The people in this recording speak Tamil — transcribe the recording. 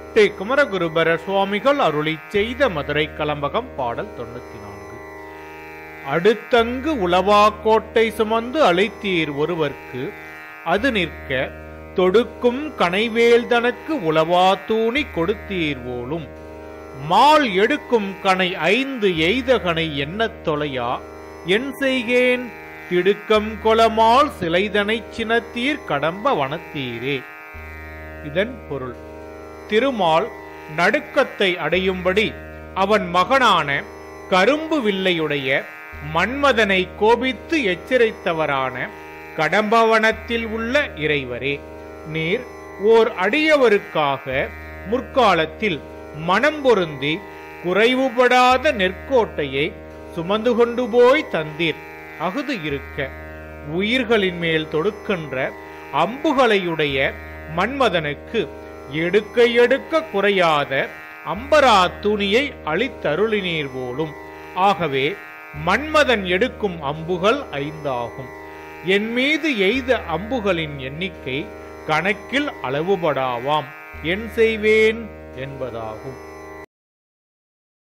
முட்டை குமரகுருபர சுவாமிகள் அருளி செய்த மதுரை கலம்பகம் பாடல் தொண்ணூத்தி நான்கு அடுத்தங்கு உளவா கோட்டை சுமந்து அழைத்தீர் ஒருவர்க்கு அது நிற்க தொடுக்கும் கனைவேல் தனக்கு உளவா தூணி கொடுத்தீர் போலும் மால் எடுக்கும் கனை ஐந்து எய்த கனை எண்ணத் தொலையா என் செய்கேன் திடுக்கம் கொலமால் சிலைதனைச் சினத்தீர் கடம்ப வனத்தீரே இதன் பொருள் திருமால் நடுக்கத்தை அடையும்படி அவன் மகனான கரும்பு வில்லையுடைய மன்மதனை கோபித்து எச்சரித்தவரான கடம்பவனத்தில் உள்ள இறைவரே நீர் ஓர் அடியவருக்காக முற்காலத்தில் மனம் பொருந்தி குறைவுபடாத நெற்கோட்டையை சுமந்து கொண்டு போய் தந்தீர் அகுது இருக்க உயிர்களின் மேல் தொடுக்கின்ற அம்புகளையுடைய மன்மதனுக்கு எடுக்க எடுக்க குறையாத அம்பரா துணியை அளித்தருளினீர் போலும் ஆகவே மன்மதன் எடுக்கும் அம்புகள் ஐந்தாகும் என் மீது எய்த அம்புகளின் எண்ணிக்கை கணக்கில் அளவுபடாவாம் என் செய்வேன் என்பதாகும்